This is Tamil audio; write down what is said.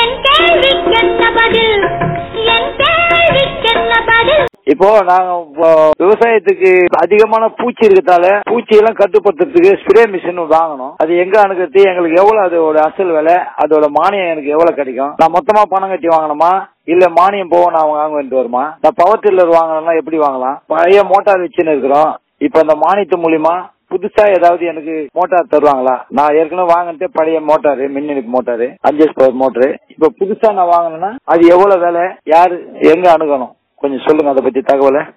என் கேள்விக்கென்ன பதில் என் கேள்விக்கென்ன பதில் இப்போ நாங்க இப்போ விவசாயத்துக்கு அதிகமான பூச்சி இருக்கிறதால பூச்சி எல்லாம் கட்டுப்படுத்துறதுக்கு ஸ்ப்ரே மிஷின் வாங்கணும் அது எங்க அணுகிறது எங்களுக்கு எவ்வளவு அதோட அசல் விலை அதோட மானியம் எனக்கு எவ்வளவு கிடைக்கும் நான் மொத்தமா பணம் கட்டி வாங்கணுமா இல்ல மானியம் போக நான் வாங்க வேண்டியது வருமா நான் பவர் டில்லர் வாங்கணும்னா எப்படி வாங்கலாம் பழைய மோட்டார் வச்சுன்னு இருக்கிறோம் இப்ப இந்த மானியத்து மூலியமா புதுசா ஏதாவது எனக்கு மோட்டார் தருவாங்களா நான் ஏற்கனவே வாங்கினதே பழைய மோட்டாரு மின்னிணைப்பு மோட்டாரு அஞ்சஸ் பவர் மோட்டாரு இப்ப புதுசா நான் வாங்கணும்னா அது எவ்வளவு விலை யாரு எங்க அணுகணும் கொஞ்சம் சொல்லுங்க அதை பத்தி தகவலை